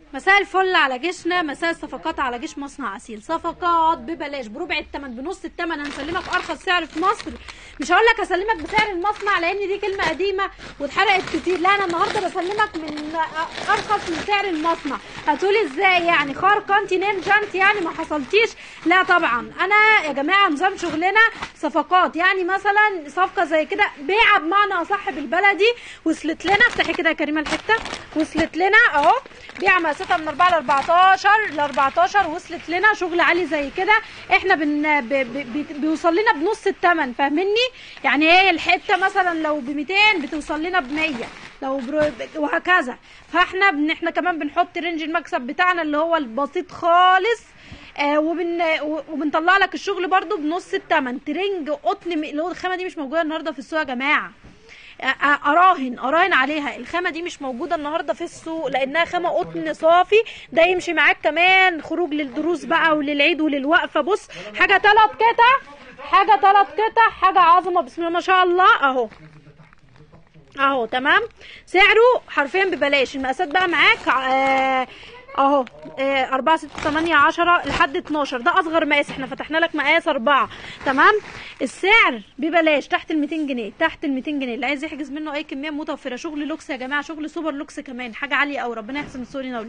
مساء الفل على جيشنا مساء الصفقات على جيش مصنع عسيل صفقات ببلاش بربع الثمن بنص الثمن هنسلمك ارخص سعر في مصر مش هقول لك هسلمك بسعر المصنع لان دي كلمه قديمه واتحرقت كتير لا انا النهارده بسلمك من ارخص من سعر المصنع هتقولي ازاي يعني خارقه انت نينجا انت يعني ما حصلتيش لا طبعا انا يا جماعه نظام شغلنا صفقات يعني مثلا صفقه زي كده بيعه بمعنى اصح بالبلدي وصلت لنا افتحي كده يا كريمه الحته وصلت لنا اهو بيعه مقاساتها من 4 ل 14 ل 14 وصلت لنا شغل عالي زي كده احنا بن ب... ب... بيوصل لنا بنص الثمن فاهمني يعني ايه الحته مثلا لو ب 200 بتوصل لنا ب 100 لو برو... وهكذا فاحنا بن... احنا كمان بنحط رينج المكسب بتاعنا اللي هو البسيط خالص آه وبن وبنطلع لك الشغل برده بنص الثمن ترنج قطن اللي هو الخامه دي مش موجوده النهارده في السوق يا جماعه اراهن اراهن عليها الخامه دي مش موجوده النهارده في السوق لانها خامه قطن صافي ده يمشي معاك كمان خروج للدروس بقى وللعيد وللوقفه بص حاجه ثلاث قطع حاجه ثلاث قطع حاجه عظمه بسم الله ما شاء الله اهو اهو تمام سعره حرفيا ببلاش المقاسات بقى معاك آه اهو أربعة ستة تمانية عشرة لحد اتناشر ده أصغر مقاس احنا فتحنا لك مقاس أربعة تمام السعر ببلاش تحت الميتين جنيه تحت الميتين جنيه اللي عايز يحجز منه أي كمية متوفرة شغل لوكس يا جماعة شغل سوبر لوكس كمان حاجة عالية أوي ربنا يحسن السوري